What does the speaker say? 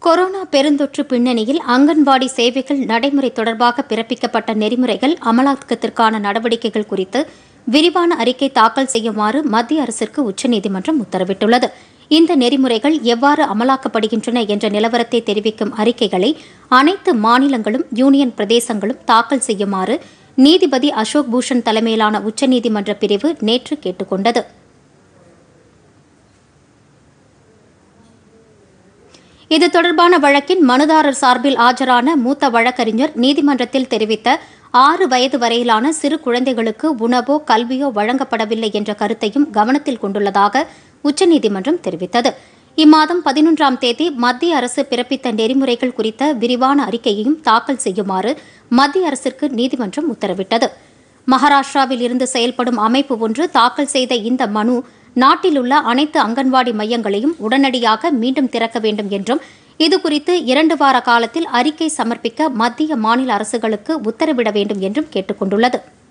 corona பெருந்தொற்று பின்னணியில் அங்கன்வாடி சேவைகள் நடைமுறை தொடர்பாக பிறப்பிக்கப்பட்ட நெறிமுறைகள் அமலாக்கத்திற்கான நடவடிக்கைகள் குறித்து விரிவான அறிக்கை தாக்கல் செய்யுமாறு மத்திய அரசிற்கு உச்சநீதிமன்றம் உத்தரவிட்டுள்ளது இந்த நெறிமுறைகள் எவ்வாறு அமலாக்கப்படுகின்றன என்ற நிலவரத்தை தெரிவிக்கும் அறிக்கைகளை அனைத்து மாநிலங்களும் யூனியன் பிரதேசங்களும் தாக்கல் செய்யுமாறு நீதிபதி அசோக் பூஷன் தலைமையிலான உச்சநீதிமன்ற பிரிவு நேற்று கேட்டுக் கொண்டது இது தொடர்பான வழக்கின் மனுதாரர் சார்பில் ஆஜரான மூத்த வழக்கறிஞர் நீதிமன்றத்தில் தெரிவித்த ஆறு வயது வரையிலான சிறு குழந்தைகளுக்கு உணவோ கல்வியோ வழங்கப்படவில்லை என்ற கருத்தையும் கவனத்தில் கொண்டுள்ளதாக உச்சநீதிமன்றம் தெரிவித்தது இம்மாதம் பதினொன்றாம் தேதி மத்திய அரசு பிறப்பித்த நெறிமுறைகள் குறித்த விரிவான அறிக்கையையும் தாக்கல் செய்யுமாறு மத்திய அரசிற்கு நீதிமன்றம் உத்தரவிட்டது மகாராஷ்டிராவில் இருந்து செயல்படும் அமைப்பு ஒன்று தாக்கல் செய்த இந்த மனு நாட்டில் உள்ள அனைத்து அங்கன்வாடி மையங்களையும் உடனடியாக மீண்டும் திறக்க வேண்டும் என்றும் இதுகுறித்து இரண்டு வார காலத்தில் அறிக்கை சமர்ப்பிக்க மத்திய மாநில அரசுகளுக்கு உத்தரவிட வேண்டும் என்றும் கேட்டுக் கொண்டுள்ளது